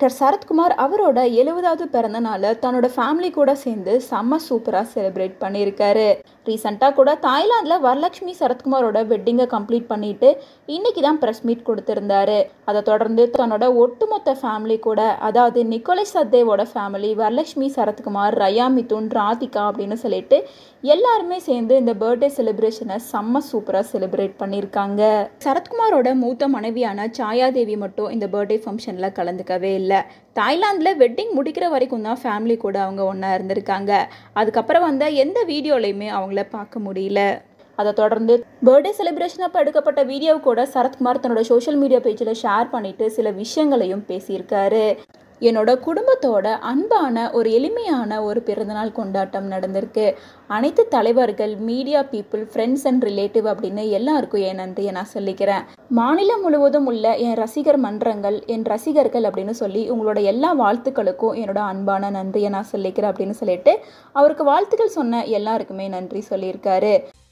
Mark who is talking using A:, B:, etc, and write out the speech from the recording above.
A: actor Sarathkumar அவரோட எழுபதாவது பிறந்த நாளை தன்னோட ஃபேமிலி கூட சேர்ந்து செம்ம சூப்பராக செலிப்ரேட் பண்ணியிருக்காரு ரீசெண்டாக கூட தாய்லாந்தில் வரலட்சுமி சரத்குமாரோட வெட்டிங்கை கம்ப்ளீட் பண்ணிட்டு இன்னைக்கு தான் ப்ரெஸ் மீட் கொடுத்துருந்தாரு அதை தொடர்ந்து தன்னோட ஒட்டுமொத்த ஃபேமிலி கூட அதாவது நிக்கோலை சத்தேவோட ஃபேமிலி வரலட்சுமி சரத்குமார் ரயா மிதுன் ராதிகா அப்படின்னு சொல்லிட்டு எல்லாருமே சேர்ந்து இந்த பர்த்டே செலிப்ரேஷனை செம்ம சூப்பராக செலிப்ரேட் பண்ணியிருக்காங்க சரத்குமாரோட மூத்த மனைவியான சாயாதேவி மட்டும் இந்த பர்த்டே ஃபங்க்ஷனில் கலந்துக்கவே இல்லை தாய்லாந்தில் வெட்டிங் முடிக்கிற வரைக்கும் தான் ஃபேமிலி கூட அவங்க ஒன்றா இருந்திருக்காங்க அதுக்கப்புறம் வந்த எந்த வீடியோலையுமே அவங்கள பார்க்க முடியல அதை தொடர்ந்து பர்த்டே செலிப்ரேஷன் அப்போ எடுக்கப்பட்ட வீடியோ கூட சரத்குமார் தன்னோட சோஷியல் மீடியா பேஜில் ஷேர் பண்ணிட்டு சில விஷயங்களையும் பேசியிருக்காரு என்னோட குடும்பத்தோட அன்பான ஒரு எளிமையான ஒரு பிறந்தநாள் கொண்டாட்டம் நடந்திருக்கு அனைத்து தலைவர்கள் media people friends and relative அப்படின்னு எல்லாருக்கும் என் நன்றியை நான் சொல்லிக்கிறேன் மாநிலம் முழுவதும் உள்ள என் ரசிகர் மன்றங்கள் என் ரசிகர்கள் அப்படின்னு சொல்லி உங்களோட எல்லா வாழ்த்துக்களுக்கும் என்னோட அன்பான நன்றியை நான் சொல்லிக்கிறேன் அப்படின்னு சொல்லிட்டு அவருக்கு வாழ்த்துக்கள் சொன்ன எல்லாருக்குமே நன்றி சொல்லியிருக்காரு